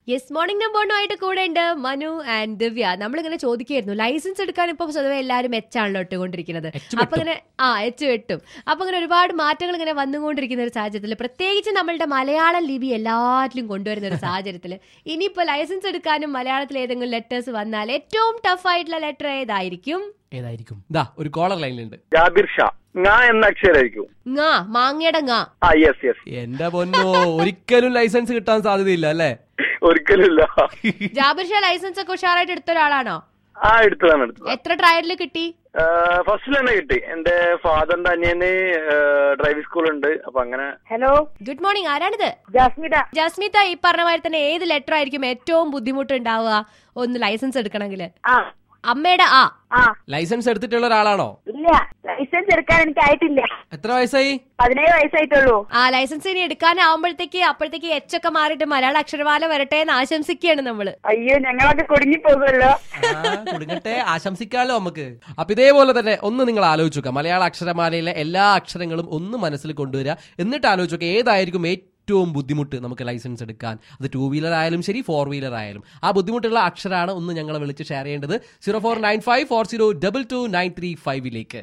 yes morning നമ്പോണുമായിട്ട് കൂടെ ഉണ്ട് Manu and ദിവ്യ നമ്മളിങ്ങനെ ചോദിക്കായിരുന്നു ലൈസൻസ് എടുക്കാൻ ഇപ്പൊ പൊതുവെ എല്ലാവരും എച്ച് ആണല്ലോ ഇട്ടുകൊണ്ടിരിക്കുന്നത് എച്ച് അപ്പൊ ഇങ്ങനെ ആ എച്ച് വെട്ടും അപ്പൊ ഇങ്ങനെ ഒരുപാട് മാറ്റങ്ങൾ ഇങ്ങനെ വന്നുകൊണ്ടിരിക്കുന്ന ഒരു സാഹചര്യത്തിൽ പ്രത്യേകിച്ച് നമ്മളുടെ മലയാളം ലിപി എല്ലാറ്റിലും കൊണ്ടുവരുന്ന ഒരു സാഹചര്യത്തിൽ ഇനിയിപ്പോ ലൈസൻസ് എടുക്കാനും മലയാളത്തിൽ ഏതെങ്കിലും ലെറ്റേഴ്സ് വന്നാൽ ഏറ്റവും ടഫ് ആയിട്ടുള്ള ലെറ്റർ ഏതായിരിക്കും ഏതായിരിക്കും ദാ ഒരു കോളർ ലൈനിലുണ്ട് ജാബിർ ഷാ ങ എന്ന അക്ഷരായിരിക്കും ങാ മാങ്ങയുടെ ങാ ആ യെസ് യെസ് എന്റെ പൊന്നോ ഒരിക്കലും ലൈസൻസ് കിട്ടാൻ സാധ്യതയില്ല അല്ലേ ഒരിക്കലുമില്ല ജാബിർ ഷാ ലൈസൻസ് ഒക്കെ ഉഷാറായിട്ട് എടുത്ത ഒരാളാണോ ആ എടുത്തതാണ് എടുത്തത് എത്ര ട്രയലിൽ കിട്ടി ഫസ്റ്റിൽ തന്നെ കിട്ടി എന്റെ ഫാദറിന്റെ അനിയന് ഡ്രൈവിംഗ് സ്കൂൾ ഉണ്ട് അപ്പൊ അങ്ങനെ ഹലോ ഗുഡ് മോർണിംഗ് ആരാണിത് ജാസ്മിത ജസ്മിത ഈ പറഞ്ഞ മാതിരി തന്നെ ഏത് ലെറ്റർ ആയിരിക്കും ഏറ്റവും ബുദ്ധിമുട്ടുണ്ടാവുക ഒന്ന് ലൈസൻസ് എടുക്കണമെങ്കിൽ ആ അമ്മയുടെ ആ ആ ലൈസൻസ് എടുത്തിട്ടുള്ള ഒരാളാണോ ഇല്ല ലൈസൻസ് എടുക്കാൻ എനിക്ക് ആയിട്ടില്ല എത്ര വയസ്സായി പതിനേഴ് വയസ്സായിട്ടുള്ളൂ ആ ലൈസൻസ് ഇനി എടുക്കാനാവുമ്പോഴത്തേക്ക് അപ്പോഴത്തേക്ക് എച്ച് ഒക്കെ മാറിയിട്ട് മലയാള അക്ഷരമാല വരട്ടെ എന്ന് ആശംസിക്കുകയാണ് നമ്മള് അയ്യോ ഞങ്ങളൊക്കെ കുടുങ്ങി പോകുമല്ലോ ആ, കൊടുങ്ങട്ടെ ആശംസിക്കാലോ നമുക്ക് അപ്പൊ ഇതേപോലെ തന്നെ ഒന്ന് നിങ്ങൾ ആലോചിച്ച് നോക്കുക മലയാള അക്ഷരമാലയിലെ എല്ലാ അക്ഷരങ്ങളും ഒന്ന് മനസ്സിൽ കൊണ്ടുവരിക എന്നിട്ട് ആലോചിച്ച് നോക്കുക ഏതായിരിക്കും ഏറ്റവും ബുദ്ധിമുട്ട് നമുക്ക് ലൈസൻസ് എടുക്കാൻ അത് ടൂ വീലർ ആയാലും ശരി ഫോർ വീലർ ആയാലും ആ ബുദ്ധിമുട്ടുള്ള അക്ഷരമാണ് ഒന്ന് ഞങ്ങളെ വിളിച്ച് ഷെയർ ചെയ്യേണ്ടത് zero four nine five four zero double two nine three ഫൈവിലേക്ക്